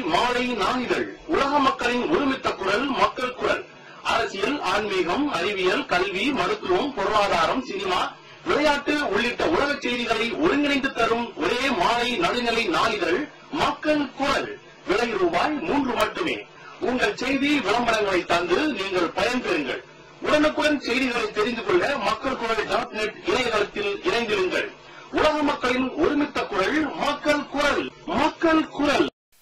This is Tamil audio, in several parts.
மாலை நாளிதழ் உலக மக்களின் ஒருமித்த குரல் மக்கள் குரல் அரசியல் ஆன்மீகம் அறிவியல் கல்வி மருத்துவம் பொருளாதாரம் சினிமா விளையாட்டு உள்ளிட்ட உலக செய்திகளை ஒருங்கிணைந்து தரும் ஒரே மாலை நடுநிலை நாளிதழ் மக்கள் குரல் விலை ரூபாய் மூன்று மட்டுமே உங்கள் செய்தி விளம்பரங்களை தந்து நீங்கள் பயன்பெறுங்கள் உடனுக்குடன் செய்திகளை தெரிந்து கொள்ள மக்கள் குரல் டாட் நெட் இணையதளத்தில் இணைந்திருங்கள் உலக மக்களின் ஒருமித்த குரல் மக்கள் குரல் மக்கள் குரல்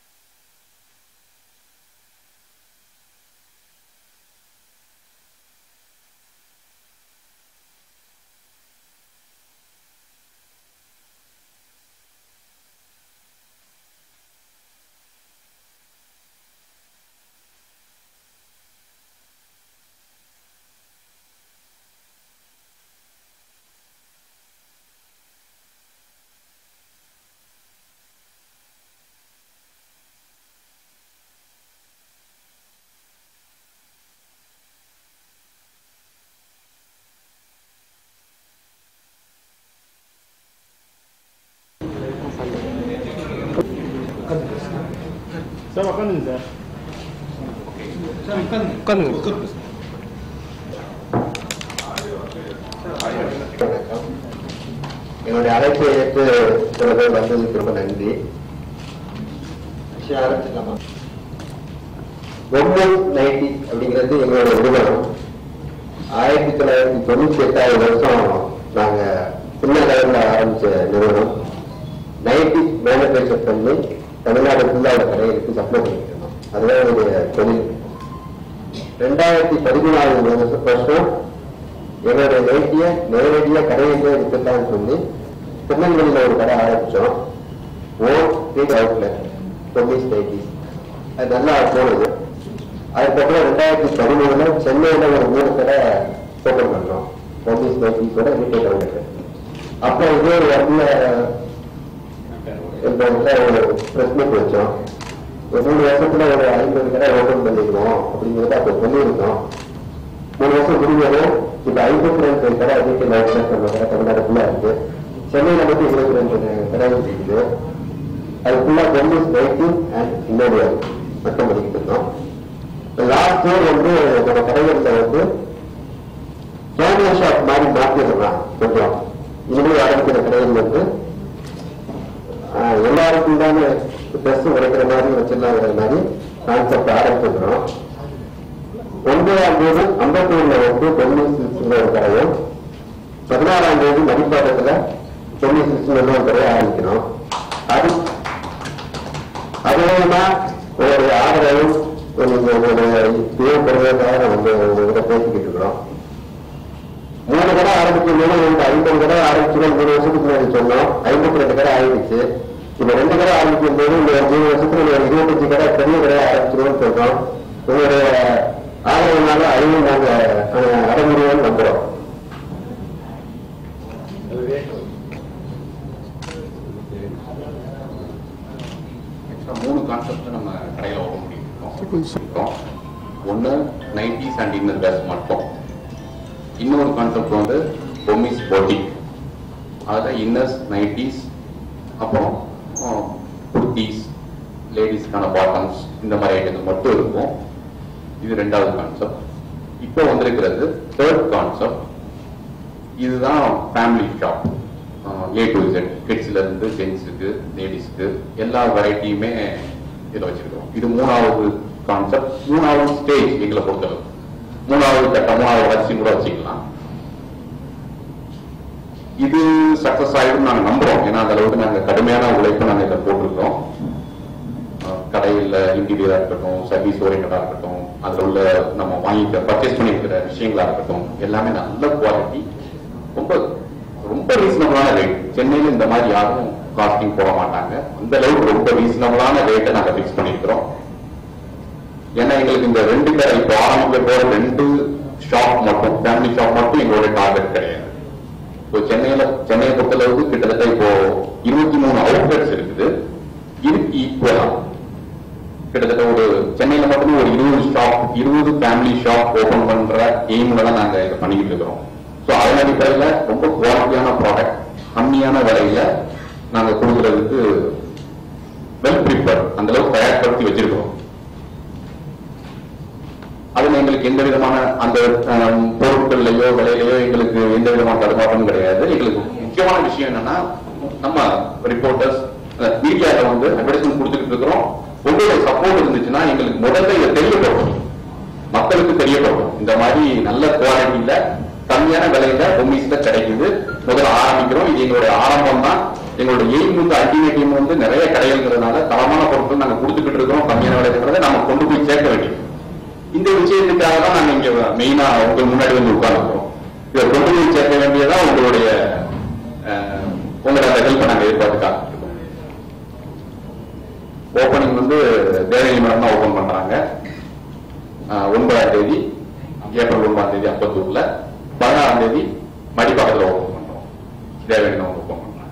சார் உட்காந்துங்க சார் உட்காந்துங்க என்னுடைய அழைப்பை ஏற்று சில பேர் வந்ததுக்கு ரொம்ப நன்றி விஷயம் ஆரம்பிச்சுக்கலாமா ஒன்பது நைன்டி அப்படிங்கிறது எங்களோட நிறுவனம் ஆயிரத்தி தொள்ளாயிரத்தி தொண்ணூத்தி எட்டாவது வருஷம் நாங்க சின்ன லெவலில் ஆரம்பிச்ச நிறுவனம் நைன்டி மேனுபேக்சர் பண்ணி தமிழ்நாடு ஃபுல்லாக கடைகளுக்கு சப்ளை பண்ணிட்டு இருந்தோம் அதுதான் என்னுடைய தொழில் ரெண்டாயிரத்தி பதிமூணாவது வருஷம் எங்களுடைய நைட்டிய நேரடியா கடையிலே வித்துட்டான்னு சொல்லி திருநெல்வேலியில ஒரு கடை ஆரம்பிச்சோம் own street outlet Ponnis nighties அது நல்லா போனது அதுக்கப்புறம் ரெண்டாயிரத்தி பதிமூணுல சென்னையில ஒரு மூணு கடை ஓப்பன் பண்ணோம் பொன்னிஸ் நைட்டிஸோட ரீட்டைல் அவுட்லெட் அப்புறம் இதே ஒரு இடத்துல இந்த இடத்துல ஒரு பிரஸ் மீட் வச்சோம் ஒரு மூணு வருஷத்துல ஒரு ஐம்பது கடை ஓப்பன் பண்ணிடுவோம் அப்படிங்கிறத அப்போ சொல்லியிருந்தோம் மூணு வருஷம் முடிஞ்சதும் இப்ப ஐம்பத்தி ரெண்டு கடை ரீட்டைல் அவுட்லெட் நம்ம கடை தமிழ்நாடு ஃபுல்லா இருக்கு சென்னையில மட்டும் இருபத்தி ரெண்டு கடைகள் இருக்குது அது ஃபுல்லா பொங்கல் நைட்டிங் அண்ட் இன்னோவியர் மட்டும் பண்ணிக்கிட்டு இருந்தோம் லாஸ்ட் இயர் வந்து நம்ம கடைகள்ல வந்து ஃபேமிலி ஷாப் மாதிரி மாத்திடலாம் கொஞ்சம் இனிமேல் ஆரம்பிக்கிற கடைகள் வந்து ஆஹ், எல்லாருக்கும் தானே ட்ரெஸ் உடைக்கிற மாதிரி வச்சிடலாங்கிற மாதிரி கான்செப்ட் ஆரம்பிச்சிருக்கிறோம் ஒன்பதாம் தேதி அம்பத்தூர்ல வந்து பொன்னி சில்க்ஸ்ல ஒரு கடையும் பதினாறாம் தேதி மதிப்பாக்கத்துல பொன்னி சில்க்ஸ்ல ஒரு கடையை ஆரம்பிக்கிறோம் அது அதுமா ஒரு ஆதரவு நீங்க தேவைப்படுவதற்காக நம்ம உங்ககிட்ட பேசிக்கிட்டு இருக்கிறோம் மூணு கடை ஆரம்பிக்கும் போது வந்து ஐம்பது கடை ஆரம்பிச்சிடும் மூணு வருஷத்துக்கு முன்னாடி சொன்னோம் ஐம்பத்தி ரெண்டு கடை ஆயிடுச்சு இப்ப ரெண்டு கடை ஆரம்பிக்கும் போது இந்த ஒரு மூணு வருஷத்துல ஒரு இருபத்தஞ்சு கடை பெரிய கடை ஆரம்பிச்சிருவோம்னு சொல்றோம் உங்களுடைய ஆதரவுனால அதையும் நாங்க அஹ், அடைமுறையோடு நம்புறோம் ஆக்சுவலாக மூணு கான்செப்ட் நம்ம கடையில் ஓப்பன் பண்ணியிருக்கோம் ஒன்று நைன்டிஸ் அண்ட் இன்னர் ட்ரெஸ் மட்டும் இன்னொரு கான்செப்ட் வந்து பொம்மிஸ் பொட்டிக் அதில் இன்னர்ஸ் நைட்டிஸ் அப்புறம் குர்த்திஸ் லேடிஸ்க்கான பாட்டம்ஸ் இந்த மாதிரி ஐட்டங்கள் மட்டும் இருக்கும் இது ரெண்டாவது கான்செப்ட் இப்போ வந்திருக்கிறது தேர்ட் கான்செப்ட் இதுதான் family shop A to Z கிட்ஸ்ல இருந்து ஜென்ஸுக்கு லேடிஸ்க்கு எல்லா வெரைட்டியுமே இதில் வச்சிருக்கோம் இது மூணாவது கான்செப்ட் மூணாவது ஸ்டேஜ் எங்களை பொறுத்தளவு மூணாவது கட்டம் மூணாவது வளர்ச்சி கூட வச்சுக்கலாம் இது சக்சஸ் ஆயிடும் நாங்க நம்புறோம் ஏன்னா அந்த அளவுக்கு நாங்க கடுமையான உழைப்பு நாங்க இதை போட்டிருக்கோம் அஹ் கடையில இன்டீரியரா இருக்கட்டும் சர்வீஸ் ஓரியன்டா இருக்கட்டும் அதுல உள்ள நம்ம வாங்கிக்க பர்ச்சேஸ் பண்ணிருக்கிற விஷயங்களா இருக்கட்டும் எல்லாமே நல்ல குவாலிட்டி ரொம்ப ரொம்ப ரீசனபிளான ரேட் சென்னையில இந்த மாதிரி யாரும் காஸ்டிங் போட மாட்டாங்க அந்த அளவுக்கு ரொம்ப ரீசனபிளான ரேட்டை நாங்க பிக்ஸ் பண்ணிருக்கிறோம் ஏன்னா எங்களுக்கு இந்த ரெண்டு கடை இப்போ ஆரம்பிக்க போற ரெண்டு ஷாப் மட்டும் ஃபேமிலி ஷாப் மட்டும் எங்களோட டார்கெட் கிடையாது இப்போ சென்னையில சென்னையை பொறுத்தளவுக்கு கிட்டத்தட்ட இப்போ இருபத்தி மூணு அவுட்லெட்ஸ் இருக்குது இதுக்கு ஈக்குவலா கிட்டத்தட்ட ஒரு சென்னையில மட்டுமே ஒரு இருபது ஷாப் இருபது ஃபேமிலி ஷாப் ஓபன் பண்ற எய்ம்ல தான் நாங்க இதை பண்ணிக்கிட்டு இருக்கிறோம் ஸோ அதன் அடிப்படையில் ரொம்ப குவாலிட்டியான ப்ராடக்ட் கம்மியான விலையில நாங்க கொடுக்கறதுக்கு வெல் ப்ரிப்பேர் அந்த அளவுக்கு தயார்படுத்தி வச்சிருக்கோம் எங்களுக்கு எந்த விதமான அந்த அஹ், பொருட்கள்லயோ விலையிலயோ எங்களுக்கு எந்த விதமான தடுமாற்றமும் கிடையாது எங்களுக்கு முக்கியமான விஷயம் என்னன்னா நம்ம ரிப்போர்ட்டர்ஸ் மீடியால வந்து அட்வர்டைஸ்மெண்ட் கொடுத்துட்டு இருக்கிறோம் உங்களுடைய சப்போர்ட் இருந்துச்சுன்னா எங்களுக்கு முதல்ல இதை தெரியப்படும் மக்களுக்கு தெரியப்படும் இந்த மாதிரி நல்ல குவாலிட்டியில கம்மியான விலையில பொம்மிஸ்ல கிடைக்குது முதல்ல ஆரம்பிக்கிறோம் இது எங்களுடைய ஆரம்பம் தான் எங்களுடைய எய்ம் வந்து அல்டிமேட் எய்ம் வந்து நிறைய கடைகள்ங்கிறதுனால தரமான பொருட்கள் நாங்க கொடுத்துக்கிட்டு இருக்கிறோம் கம்மியான விலைங்கிறத நம்ம கொண்டு போய் சேர்க்க வேண்டியது இந்த விஷயத்துக்காக தான் நாங்க இங்க மெயினா உங்க முன்னாடி வந்து உட்கார்ந்துருக்கோம் இதை கொண்டு போய் சேர்க்க வேண்டியதா உங்களுடைய அஹ், உங்களோட அந்த ஹெல்ப்பை நாங்க எதிர்பார்த்து காத்துட்டு இருக்கோம் ஓபனிங் வந்து தேவனி மேடம் தான் ஓபன் பண்றாங்க ஆஹ் ஒன்பதாம் தேதி ஏப்ரல் ஒன்பதாம் தேதி அப்பத்தூர்ல பதினாறாம் தேதி மடிப்பாக்கத்துல ஓபன் பண்றோம் தேவனி தான் ஓபன் பண்றாங்க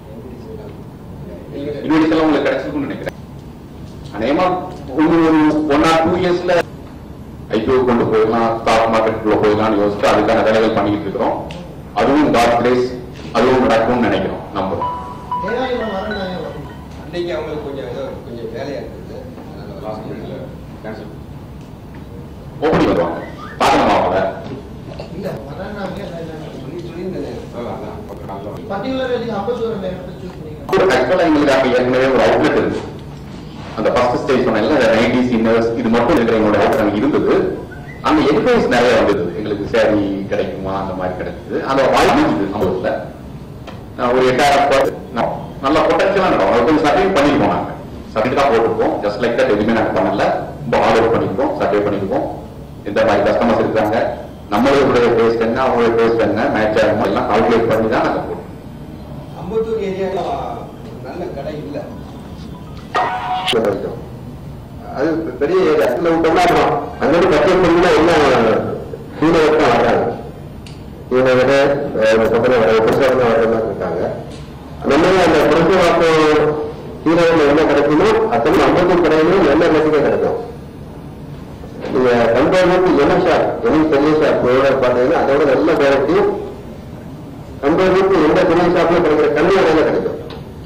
இன்விடேஷன் எல்லாம் உங்களுக்கு கிடைச்சிருக்கும்னு நினைக்கிறேன் அநேகமா ஒரு ஒன் ஆர் டூ இயர்ஸ்ல ஐபிஓ கொண்டு போயிடலாம் ஸ்டாக் மார்க்கெட்டுக்குள்ள போயிடலாம்னு யோசிச்சு அதுக்கான வேலைகள் பண்ணிக்கிட்டு இருக்கிறோம் அதுவும் காட் கிரேஸ் அதுவும் நடக்கும்னு நினைக்கிறோம் நம்புறோம் தேவாலயம் வரணும் வரும் அன்னைக்கு அவங்களுக்கு கொஞ்சம் ஏதோ கொஞ்சம் வேலையா இருந்தது அதனால லாஸ்ட் மினிட்ல கேன்சல் ஓப்பனிங் வருவாங்க பார்க்கணுமா அவங்கள இல்ல வரனாங்க சொல்லி சொல்லியிருந்தேன் அதான் பக்கம் காலைல பர்டிகுலர் எதுக்கு ஐம்பத்தோரு இடத்தை சூஸ் பண்ணிக்கலாம் ஆக்சுவலா எங்களுக்கு அங்க ஏற்கனவே ஒரு அவுட்லெட் இருக்கு அந்த ஃபர்ஸ்ட் ஸ்டேஜ் சொன்னேன்ல நைன்டிஸ் இன்னர்ஸ் இது மட்டும் இருக்கிற எங்களோட அவுட்லெட் அங்க இருந்தது அங்க என்கொயரிஸ் நிறைய வந்தது எங்களுக்கு சேரி கிடைக்குமா அந்த மாதிரி கிடைச்சது அந்த வாய்ப்பு இருந்தது நம்ம ஊர்ல நான் ஒரு எட்டாயிரம் பேர் நான் நல்ல பொட்டன்ஷியலா நடக்கும் அது கொஞ்சம் சர்வே பண்ணிருக்கோம் நாங்க சர்வே தான் போட்டிருக்கோம் ஜஸ்ட் லைக் தட் எதுவுமே நாங்க பண்ணல ரொம்ப ஹார்ட் ஒர்க் பண்ணிருக்கோம் சர்வே பண்ணிருக்கோம் எந்த மாதிரி கஸ்டமர்ஸ் இருக்காங்க நம்மளுடைய டேஸ்ட் என்ன அவங்களுடைய டேஸ்ட் என்ன மேட்ச் ஆகுமா எல்லாம் கால்குலேட் பண்ணி தான் நாங்க போட்டோம் அம்பத்தூர் ஏரியால நல்ல கடை இல்ல வரைக்கும். அது பெரிய ஏரியா அதுல விட்டோம்னா அப்புறம் அங்கிருந்து பர்ச்சேஸ் பண்ணீங்கன்னா என்ன கீழே வரைக்கும் வர்றாங்க கீழே விட பக்கத்துல வர புருஷன் வர மாதிரி இருக்காங்க அந்த மாதிரி அந்த புருஷ வாக்கம் கீழே என்ன கிடைக்குமோ அத்தனை ஐம்பது கடையிலும் நல்ல ரசிக்க கிடைக்கும் நீங்க கம்பேர் என்ன ஷாப் எனி பெரிய ஷாப் பார்த்தீங்கன்னா அதோட நல்ல குவாலிட்டி கம்பேர் எந்த பெரிய ஷாப்ல கிடைக்கிற கம்மி விலையில கிடைக்கும்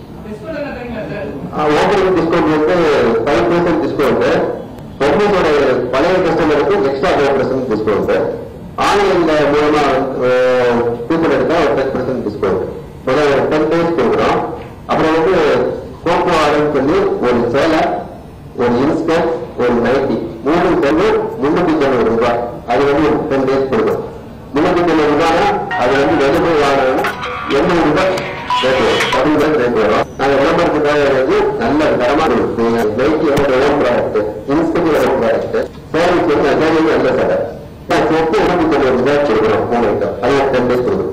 ஓப்பனிங் டிஸ்கவுண்ட் வந்து ஃபைவ் பர்சன்ட் டிஸ்கவுண்ட் பொம்மையோட பழைய கஸ்டமருக்கு எக்ஸ்ட்ரா ஃபைவ் பர்சன்ட் டிஸ்கவுண்ட் ஆன்லைன்ல மூலமா கூப்பன் எடுத்தா ஒரு டென் பர்சன்ட் டிஸ்கவுண்ட் முதல்ல ஒரு டென் டேஸ் கொடுக்குறோம் அப்புறம் வந்து கோகோ ஆர்டர் சொல்லி ஒரு சேலை ஒரு இன்ஸ்கர்ட் ஒரு நைட்டி மூணு சேர்ந்து முன்னூத்தி தொண்ணூறு ரூபாய் அது வந்து ஒரு டென் டேஸ் கொடுக்கும் முன்னூத்தி தொண்ணூறு ரூபாய்னா அது வந்து வெளியே போய் வாங்கணும் எண்பது ரூபாய் ரேட் வரும் பதினஞ்சு ரூபாய் ரேட் வரும் நாங்க விளம்பரத்துக்காக வந்து நல்ல தரமா இருக்கு நைட்டியோட own product inskirt own product sarees வந்து எல்லாமே நல்ல சேலை நான் சேர்த்து முன்னூத்தி தொண்ணூறு ரூபாய் கொடுக்குறோம் மூணு ஐட்டம் அது ஒரு டென் டேஸ் கொடுக்குறோம்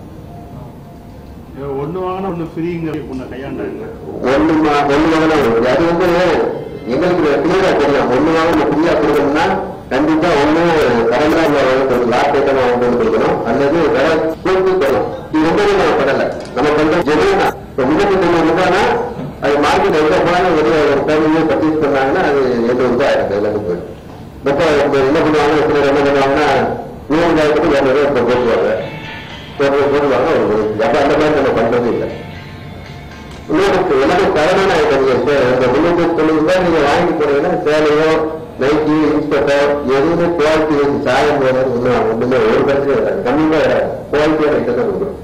ஒண்ணு வாங்கினா ஒண்ணு ஃப்ரீங்கிற ஒண்ணு கையாண்டாங்க ஒண்ணு மா- ஒண்ணு வாங்கினா ஒண்ணு. அது வந்து எங்களுக்கு கிளியரா தெரியும் ஒண்ணு வாங்க ஃப்ரீயா கொடுக்கணும்னா கண்டிப்பா ஒண்ணு கடந்தா கொடுக்கணும் லாஸ்ட் ஐட்டம் வாங்க வந்து கொடுக்கணும் அல்லது வேற கூட்டு தரணும் இது ரெண்டுமே நம்ம பண்ணல நம்ம பண்ற ஜெனுவனா இப்ப முன்னூத்தி தொண்ணூறு ரூபாய்னா அது மார்க்கெட் எங்க போனாலும் வெளியே ஒரு ஃபேமிலியே பர்ச்சேஸ் பண்ணாங்கன்னா அது எழுநூறு ரூபாய் ஆயிரம் எல்லாத்துக்கும் போயிடும் இப்போ இப்ப என்ன பண்ணுவாங்க சிலர் என்ன பண்ணுவாங்கன்னா நூறு ரூபாய்க்கு இரநூறு ரூபாய் இப்ப போட்டுருவாங்க போட்டு போட்டுருவாங்க ஒரு அப்ப அந்த மாதிரி நம்ம பண்றது இல்லை இன்னொரு எனக்கு தரமான ஐட்டம் சார் இந்த முன்னூத்தி தொண்ணூறு ரூபாய் நீங்க வாங்கி போனீங்கன்னா சேலையோ நைட்டி இன்ஸ்பெக்டோ எதுவுமே குவாலிட்டி வச்சு சாயம் போறது ஒன்றும் ஒண்ணுமே ஒரு பிரச்சனை வராது கம்மியா வராது குவாலிட்டியான ஐட்டம் தான் கொடுக்குறோம்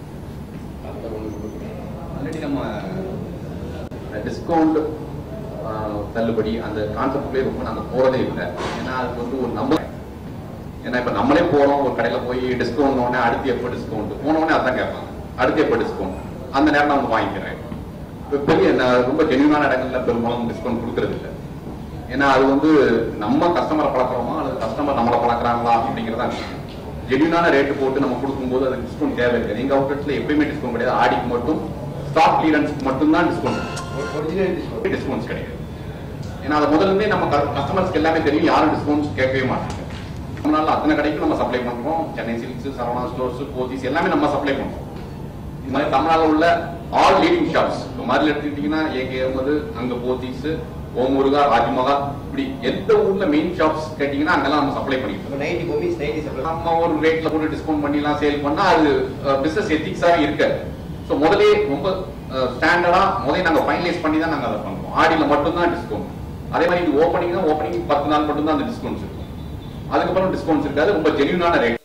ஆல்ரெடி நம்ம டிஸ்கவுண்ட் தள்ளுபடி அந்த கான்செப்ட்லேயே ரொம்ப நாங்க போறதே இல்லை ஏன்னா அது வந்து ஒரு நம்ப ஏன்னா இப்ப நம்மளே போறோம் ஒரு கடையில போய் டிஸ்கவுண்ட் உடனே அடுத்து எப்போ டிஸ்கவுண்ட் போன உடனே அதான் கேட்பாங்க அடுத்து எப்போ டிஸ்கவுண்ட் அந்த நேரம் நான் வந்து வாங்கிக்கிறேன் இப்ப பெரிய நான் ரொம்ப ஜென்யூனான இடங்கள்ல பெரும்பாலும் டிஸ்கவுண்ட் கொடுக்கறது இல்லை ஏன்னா அது வந்து நம்ம கஸ்டமரை பழக்கிறோமா அல்லது கஸ்டமர் நம்மளை பழக்கிறாங்களா அப்படிங்கிறதா ஜென்யூனான ரேட்டு போட்டு நம்ம கொடுக்கும்போது அது டிஸ்கவுண்ட் தேவை இல்லை எங்க அவுட்லெட்ஸ்ல எப்பயுமே டிஸ்கவுண்ட் கிடையாது ஆடிக்கு மட்டும் ஸ்டாக் கிளியரன்ஸ்க்கு மட்டும் தான் டிஸ்கவுண்ட் ஒரிஜினல் டிஸ்கவுண்ட் டிஸ்கவுண்ட்ஸ் கிடையாது ஏன்னா அது முதல்ல இருந்தே நம்ம கஸ்டமர்ஸ்க்கு எல்லாமே தெரியும் யாரும் டிஸ்கவுண்ட்ஸ் கேட்கவே மாட்டாங்க நம்மளால அத்தனை கடைக்கு நம்ம சப்ளை பண்றோம் சென்னை சில்க்ஸ் சரவணா ஸ்டோர்ஸ் போத்தீஸ் எல்லாமே நம்ம சப்ளை பண்றோம் இது மாதிரி தமிழ்நாட்டில் உள்ள ஆல் லீடிங் ஷாப்ஸ் இப்போ மாதிரி எடுத்துக்கிட்டீங்கன்னா ஏகே அகமது அங்க போத்தீஸ் ஓம் முருகா ராஜ்மகா இப்படி எந்த ஊர்ல மெயின் ஷாப்ஸ் கேட்டீங்கன்னா அங்கெல்லாம் நம்ம சப்ளை பண்ணிக்கலாம் நம்ம நைட்டி பொம்மிஸ் நைட்டி சப்ளை நம்ம ஒரு ரேட்ல போட்டு டிஸ்கவுண்ட் பண்ணிலாம் சேல் பண்ணா அது பிசினஸ் எத்திக்ஸாவே இருக்காது ஸோ முதலே ரொம்ப ஸ்டாண்டர்டா முதல்ல நாங்க ஃபைனலைஸ் பண்ணி தான் நாங்க அதை பண்ணுவோம் ஆடியில மட்டும் தான் டிஸ்கவுண்ட் அதே மாதிரி இது ஓப்பனிங் தான் ஓப்பனிங் பத்து நாள் மட்டும் தான் அந்த டிஸ்கவுண்ட்ஸ் இருக்கும் அதுக்கப்புறம் டிஸ்கவுண்ட்ஸ் இருக்காது ரொம்ப ஜென்யூனான ரேட்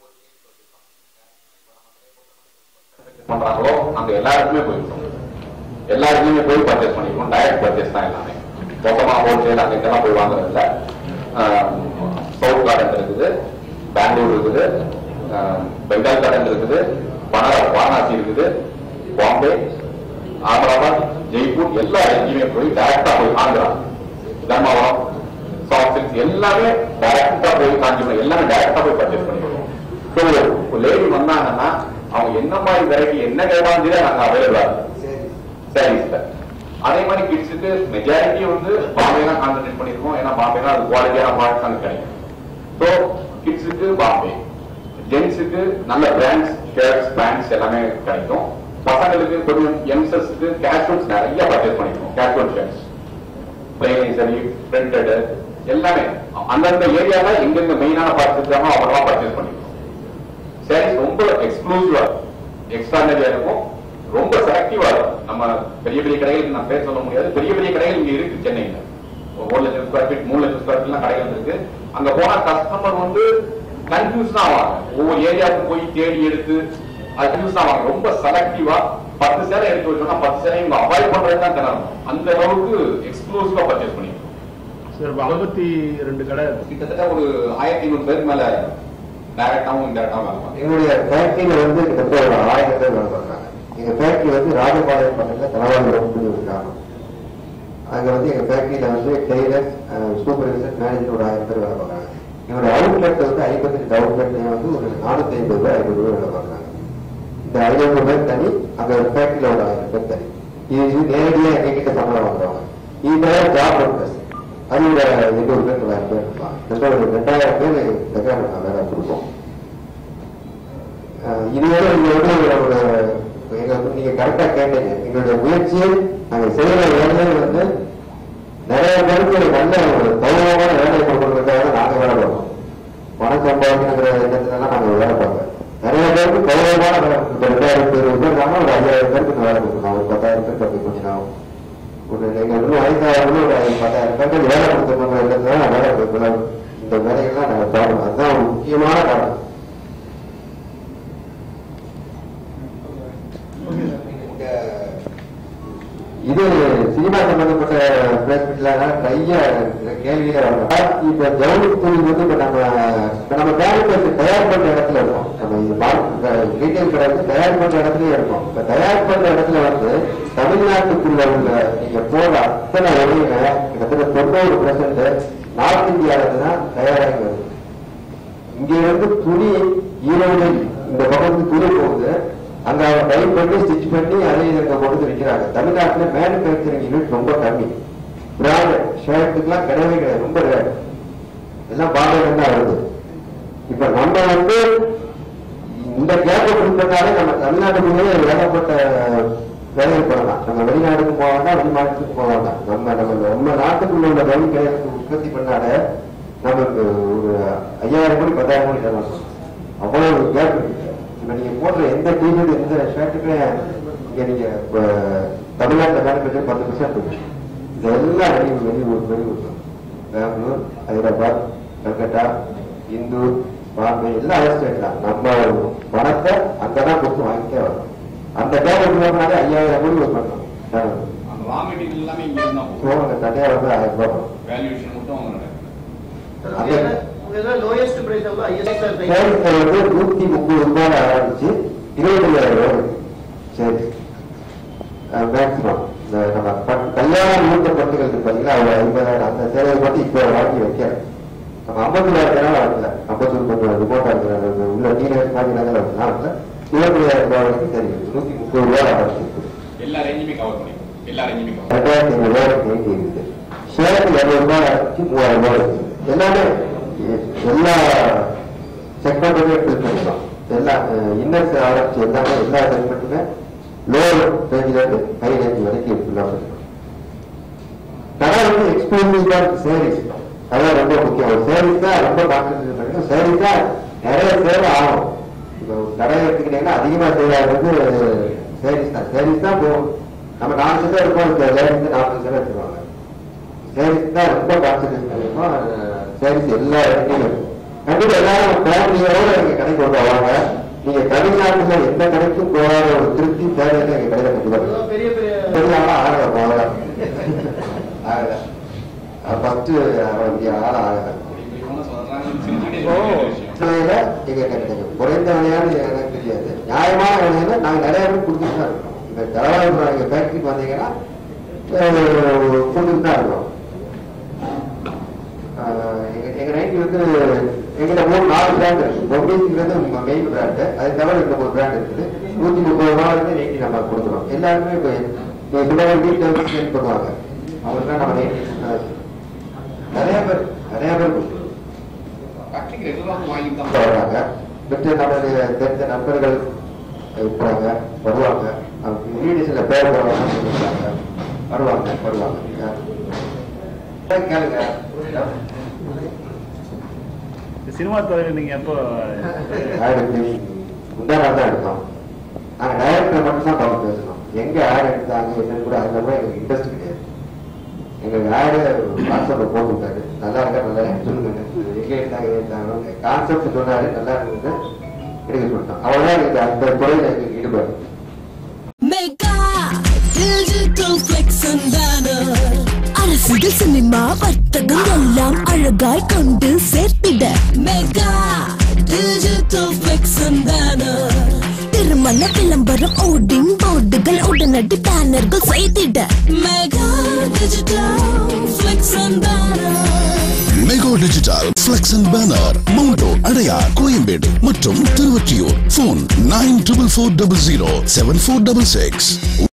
பண்றாங்களோ அங்க எல்லாருக்குமே போயிருக்கோம் எல்லாருக்குமே போய் பர்ச்சேஸ் பண்ணிருக்கோம் டைரக்ட் பர்ச்சேஸ் தான் எல்லாமே மொத்தமா ஹோல்சேல் அங்க இதெல்லாம் போய் வாங்குறது இல்ல சவுத் கார்டன் இருக்குது பெங்களூர் இருக்குது ஆஹ் பெங்கால் கார்டன் இருக்குது பனாரா வாரணாசி இருக்குது பாம்பே அகமதாபாத் ஜெய்ப்பூர் எல்லா இடத்துலயுமே போய் டைரக்டா போய் ஆந்திரா தர்மாவரம் சாஃப்ட் சில்க்ஸ் எல்லாமே டைரக்டா போய் காஞ்சிபுரம் எல்லாமே டைரக்டா போய் பர்ச்சேஸ் பண்ணிடுவோம் ஸோ ஒரு லேடி வந்தாங்கன்னா அவங்க என்ன மாதிரி வெரைட்டி என்ன கேட்பாங்க நாங்க அவைலபிளா சாரீஸ்ல அதே மாதிரி கிட்ஸுக்கு மெஜாரிட்டி வந்து பாம்பே தான் கான்சென்ட்ரேட் பண்ணிருக்கோம் ஏன்னா பாம்பே தான் அது குவாலிட்டியான ப்ராடக்ட் அங்க கிடைக்கும் ஸோ கிட்ஸுக்கு பாம்பே ஜென்ஸுக்கு நல்ல பிராண்ட்ஸ் ஷர்ட்ஸ் பேண்ட்ஸ் எல்லாமே கிடைக்கும் பசங்களுக்கு கொஞ்சம் யங்ஸ்டர்ஸ்க்கு கேஷுவல்ஸ் நிறைய பர்ச்சேஸ் பண்ணிருக்கோம் கேஷுவல் ஷர்ட்ஸ் பிளெயின் சரி பிரிண்டட் எல்லாமே அந்தந்த ஏரியால எங்கெங்க மெயினான பார்ட்ஸ் இருக்காமோ அவங்களாம் பர்ச்சேஸ் பண்ணிருக்கோம் சாரீஸ் ரொம்ப எக்ஸ்க்ளூசிவா எக்ஸ்ட்ராடனரியா இருக்கும் ரொம்ப செலக்டிவா இருக்கும் நம்ம பெரிய பெரிய கடைகளுக்கு நான் பேர் சொல்ல முடியாது பெரிய பெரிய கடைகள் இங்க இருக்கு சென்னையில ஒரு லட்சம் ஸ்கொயர் ஃபீட் மூணு லட்சம் ஸ்கொயர் ஃபீட்லாம் கடைகள் இருக்கு அங்க போனா கஸ்டமர் வந்து கன்ஃபியூஸ் தான் ஆவாங்க ஒவ்வொரு ஏரியாவுக்கு போய் தேடி எடுத்து அது கன்ஃபியூஸ் தான் ஆவாங்க ரொம்ப செலக்டிவா பத்து சேலை எடுத்து வச்சோம்னா பத்து சேலை இவங்க அவாய்ட் பண்றது தான் திணறும் அந்த அளவுக்கு எக்ஸ்க்ளூசிவா பர்ச்சேஸ் பண்ணிருக்கோம் சார் ஐம்பத்தி ரெண்டு கடை கிட்டத்தட்ட ஒரு ஆயிரத்தி ஐநூறு பேருக்கு மேல டைரக்டாவும் இன்டெரக்டாவும் இருப்பாங்க எங்களுடைய ஃபேக்டரியில வந்து கிட்டத்தட்ட ஒரு ஆயிரம் பேர் வேலை பார்க்குறாங்க எங்க ஃபேக்டரி வந்து ராஜபாளையம் பக்கத்துல தலவாங்குளம் சொல்லி ஒரு கிராமம் அங்க வந்து எங்க ஃபேக்டரியில வந்து டெய்லர் சூப்பர்வைசர் மேனேஜர் ஒரு ஆயிரம் பேர் வேலை பார்க்குறாங்க எங்களோட அவுட்லெட் வந்து ஐம்பத்தெட்டு அவுட்லெட்லயும் வந்து ஒரு நானூத்தி ஐம்பது பேர் ஐநூறு பேர் வேலை பார்க்குறாங்க இந்த ஐநூறு பேர் தனி அங்க ஒரு ஃபேக்டரியில ஒரு ஆயிரம் பேர் தனி இது இது நேரடியா எங்க கிட்ட சம்பளம் வாங்குறவங்க இது ஜாப் ஒர்க்கர்ஸ் அது ஒரு எண்ணூறு பேர் தொள்ளாயிரம் பேர் இருப்பாங்க கிட்டத்தட்ட ஒரு ரெண்டாயிரம் பேர் எங்க வேலை கொடுப்போம் அஹ் இதுவரை எங்களோட ஒரு எங்க நீங்க கரெக்டா கேட்டீங்க எங்களுடைய முயற்சியை நாங்க செய்யற வேலையை வந்து நிறைய பேருக்கு ஒரு நல்ல ஒரு கௌரவமான வேலையை கொடுக்கறதுக்காக நாங்க வேலை பார்ப்போம் பணம் சம்பாதிக்கிற எண்ணத்துல நாங்க வேலை பார்ப்போம் நிறைய பேருக்கு கௌரவமான வேலை இப்ப ரெண்டாயிரத்தி இருபது பேர் இருக்காங்க ஒரு ஐயாயிரம் பேருக்கு இந்த வேலை கொடுக்கணும் ஒரு பத்தாயிரம் பேர் பத்து கொஞ்சம் ஒரு நீங்க இன்னும் வயசாக ஒரு பத்தாயிரம் பேருக்கு வேலை கொடுத்துருக்கோங்க எண்ணத்துல நான் வேலை கொடுக்கணும் இந்த வேலைகள்லாம் நாங்க பார்க்கணும் அதுதான் ஒரு முக்கியமான காரணம் இந்த இது சினிமா சம்பந்தப்பட்ட பிளேஸ்மெண்ட்ல நிறைய கேள்வியே வரும் இப்ப ஜவுளி தொழில் வந்து இப்ப நம்ம இப்ப நம்ம பேங்க் தயார் பண்ற இடத்துல இருக்கோம் நம்ம இது ரீட்டைல் கடை வந்து தயார் பண்ற இடத்துலயே இருக்கோம் இப்ப தயார் பண்ற இடத்துல வந்து தமிழ்நாட்டுக்குள்ள உள்ள நீங்க போற அத்தனை உதவிங்க கிட்டத்தட்ட தொண்ணூறு பெர்சன்ட் நார்த் இந்தியாவில இருந்து தான் தயாராகி வருது இங்க இருந்து துணி ஈரோடு இந்த பக்கம் துணி போகுது அங்க அவங்க டைப் பண்ணி ஸ்டிச் பண்ணி அதை இங்க கொண்டு வந்து விற்கிறாங்க தமிழ்நாட்டுல மேனுபேக்சரிங் யூனிட் ரொம்ப கம்மி பிராண்டட் ஷர்ட்டுக்கெல்லாம் கிடையவே கிடையாது ரொம்ப ரேட் எல்லாம் பாம்பேல தான் வருது இப்ப நம்ம வந்து இந்த கேப்பை கொடுத்தனாலே நம்ம தமிழ்நாட்டுக்குள்ளேயே ஏகப்பட்ட வேலைகள் பண்ணலாம் நம்ம வெளிநாடுக்கு போக வேண்டாம் வெளிநாட்டுக்கு போக வேண்டாம் நம்ம நம்ம நம்ம நாட்டுக்குள்ள உள்ள வழி கிடையாது உற்பத்தி பண்ணாலே நமக்கு ஒரு ஐயாயிரம் கோடி பத்தாயிரம் கோடி தரலாம் அவ்வளவு கேப் இருக்கு இப்ப நீங்க போடுற எந்த டிஷர்ட் எந்த ஷர்ட்டுக்குமே இங்க நீங்க இப்ப தமிழ்நாட்டுல மேனுபேக்சர் பத்து பர்சன்ட் இருக்கு இதெல்லாம் வெளி வெளியூர் வெளியூர் பெங்களூர் ஹைதராபாத் கல்கட்டா இந்தூர் பாம்பே எல்லாம் அதர் ஸ்டேட் தான் நம்ம பணத்தை அங்கதான் கொடுத்து வாங்கிட்டே வரோம் அந்த கேப் எடுக்கிறதுனால ஐயாயிரம் கோடி ஒரு பண்ணோம் அந்த ரா மெட்டீரியல் எல்லாமே இங்க இருந்தா ஸோ அங்க தனியா வந்து ஆயிரம் ரூபாய் வரும். வேல்யூஷன் மட்டும் அவங்க நடக்குது லோயஸ்ட் பிரைஸ் வந்து ஐஎஸ்ஆர் சேலத்துல வந்து நூத்தி முப்பது ரூபாய் ஆரம்பிச்சு இருபத்தி ஐயாயிரம் ரூபாய் இருக்கு. சரி மேக்சிமம் இந்த நம்ம பட்- கல்யாண மூத்த பட்டுகள் இருக்கு பாத்தீங்களா அவங்க ஐம்பதாயிரம் அந்த சேலையை மட்டும் இப்போ வாங்கி வைக்கிறேன் நம்ம ஐம்பத்தூராயிரம் வாங்கல ஐம்பத்தூர் கொஞ்சம் ரிமோட்டா இருக்கிற உள்ள டீனேஜ் மாதிரி நகர் வரல இருபத்தி ஐயாயிரம் ரூபாய் வரைக்கும் சரி நூத்தி முப்பது ரூபாய் ஆரம்பிச்சிருக்கு எல்லா ரேஞ்சுமே கவர் பண்ணிக்கும் எல்லா ரேஞ்சுமே கவர் ரெண்டாயிரத்தி ஐநூறு ரூபாய் தேங்கி இருக்குது ஷேருக்கு இரநூறு ரூபாய் ஆரம்பிச்சு மூவாயிரம் ரூபாய் இருக்கு எல்லாமே எ- எல்லா செக்மெண்ட்டுமே ஃபில் பண்ணிக்கலாம் எல்லா இன்னர்ஸ் ஆரம்பிச்சு எல்லாமே எல்லா செக்மெண்ட்டுமே லோ ரேஞ்சில இருந்து ஹை ரேஞ்ச் வரைக்கும் ஃபுல்லாக பண்ணிக்கலாம் கடை வந்து எக்ஸ்க்ளூசிவ் தான் சேரீஸ் அதான் ரொம்ப முக்கியம் ஒரு சேரீஸ் தான் ரொம்ப கான்சென்ட்ரேட் பண்ணிக்கணும் சேரீஸ் தான் நிறைய சேவை ஆகும் இப்போ ஒரு கடை எடுத்துக்கிட்டீங்கன்னா அதிகமா சேவை வந்து சேரீஸ் தான் சேரீஸ் தான் போகும் நம்ம நாலு சேவை இருப்போம் இந்த லேடிஸ் நாற்பது சேவை எடுத்துருவாங்க சேரீஸ் தான் ரொம்ப கான்சென்ட்ரேட் பண்ணிருக்கோம் சேரீஸ் எல்லா இடத்துலையும் இருக்கும் கண்டிப்பா எல்லாரும் ஃபேமிலியோட எங்க கடைக்கு வந்து வாங்க நீங்க தமிழ்நாட்டுல எந்த கடைக்கும் போகாத ஒரு திருப்தி தேவையில்லை எங்க கடையில கண்டிப்பா இருக்கு. அவ்வளவு பெரிய பெரிய பெரிய ஆளா ஆகல முதல்ல ஆகல ஃபர்ஸ்ட் ஆள் ஆகல விலையில எங்க கிடைக்கும் குறைந்த விலையான்னு எனக்கு தெரியாது நியாயமான விலையில நாங்க நிறைய பேர் கொடுத்துட்டு தான் இருக்கோம் இந்த தலைவாய் எங்க ஃபேக்டரிக்கு வந்தீங்கன்னா அஹ், கொடுத்துட்டு தான் இருக்கோம் அஹ், எங்க எங்க நைட்டி வந்து எங்கிட்ட மூணு நாலு பிராண்ட் இருக்கு பொம்மைங்கிறது மெயின் பிராண்டு அது தவிர இந்த ஒரு பிராண்ட் இருக்குது நூத்தி முப்பது ரூபாய் வந்து நைட்டி நம்ம கொடுக்குறோம் எல்லாருமே இப்போ நீங்க சொல்ல வீட்டில் வந்து சேல் பண்ணுவாங்க அவங்களுக்கு தான் நம்ம நைட்டி நிறைய பேர் நிறைய பேர் கொடுக்குறோம் ஃபேக்டரிக்கு ரெகுலராக வாங்கிட்டு தான் வர்றாங்க மற்ற நம்மளுடைய தெரிஞ்ச நண்பர்கள் இருக்கிறாங்க வருவாங்க அவங்க இங்கிலீஷ்ல பேர் போடுறாங்க சொல்லுவாங்க வருவாங்க வருவாங்க கேளுங்க சினிமா துறையில் நீங்க எப்போ ஆயிரத்தி முந்தா நாள் தான் எடுத்தோம் நாங்க டைரக்டர் மட்டும் தான் பார்த்து பேசணும் எங்க ஆட் எடுத்தாங்க என்னன்னு கூட அதுல கூட எங்களுக்கு இன்ட்ரெஸ்ட் கிடையாது எங்களுக்கு ஆடு வாட்ஸ்அப்ல போட்டுருக்காரு நல்லா இருக்கா நல்லா இருக்கு சொல்லுங்க எங்க எடுத்தாங்க எங்க எடுத்தாங்க கான்செப்ட் சொன்னாரு நல்லா இருக்குது எடுக்க சொல்லிட்டோம் அவ்வளவுதான் எனக்கு அந்த துறையில எங்களுக்கு ஈடுபாடு mega digital flex and banner அரசியல் சினிமா வர்த்தகம் எல்லாம் அழகாய் கொண்டு சேர்த்திட mega digital flex and banner திருமண விளம்பரம் ஓடிங் போர்டுகள் உடனடி பேனர்கள் செய்திட mega digital flex and banner mega digital flex and banner மவுண்டோ அடையார் கோயம்பேடு மற்றும் Thiruvottiyur phone nine triple four double zero seven four double six